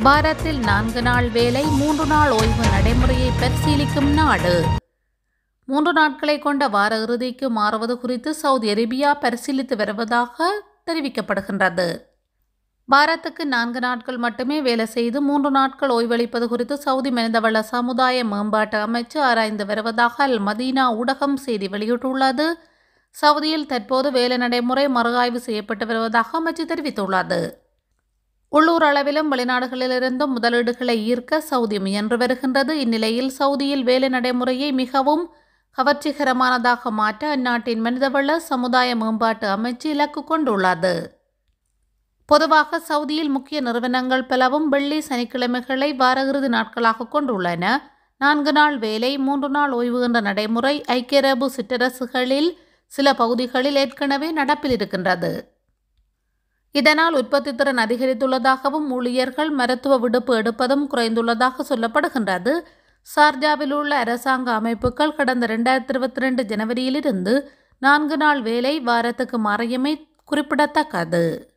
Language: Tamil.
வாரத்தில் நான்கு நாள் வேலை மூன்று நாள் ஓய்வு நடைமுறையை பரிசீலிக்கும் நாடு மூன்று நாட்களை கொண்ட வார இறுதிக்கு மாறுவது குறித்து சவுதி அரேபியா பரிசீலித்து வருவதாக தெரிவிக்கப்படுகின்றது வாரத்துக்கு நான்கு நாட்கள் மட்டுமே வேலை செய்து மூன்று நாட்கள் ஓய்வளிப்பது குறித்து சவுதி மனிதவள சமுதாய மேம்பாட்டு அமைச்சு ஆராய்ந்து வருவதாக அல் மதீனா ஊடகம் செய்தி வெளியிட்டுள்ளது சவுதியில் தற்போது வேலை நடைமுறை மறுஆய்வு செய்யப்பட்டு வருவதாக அமைச்சு தெரிவித்துள்ளது உள்ளூர் அளவிலும் வெளிநாடுகளிலிருந்தும் முதலீடுகளை ஈர்க்க சவுதி முயன்று வருகின்றது இந்நிலையில் சவுதியில் வேலை நடைமுறையை மிகவும் கவர்ச்சிகரமானதாக மாற்ற அந்நாட்டின் மனிதவள சமுதாய மேம்பாட்டு அமைச்சு இலக்கு கொண்டுள்ளது பொதுவாக சவுதியில் முக்கிய நிறுவனங்கள் பலவும் வெள்ளி சனிக்கிழமைகளை வார இறுதி நாட்களாக கொண்டுள்ளன நான்கு நாள் வேலை மூன்று நாள் ஓய்வு என்ற நடைமுறை ஐக்கிய அரபு சிற்றரசுகளில் சில பகுதிகளில் ஏற்கனவே நடப்பில் இருக்கின்றது இதனால் உற்பத்தி திறன் அதிகரித்துள்ளதாகவும் ஊழியர்கள் மருத்துவ விடுப்பு எடுப்பதும் குறைந்துள்ளதாக சொல்லப்படுகின்றது சார்ஜாவில் உள்ள அரசாங்க அமைப்புகள் கடந்த ரெண்டாயிரத்தி இருபத்தி ரெண்டு ஜனவரியிலிருந்து நான்கு நாள் வேலை வாரத்துக்கு மாறியமை குறிப்பிடத்தக்கது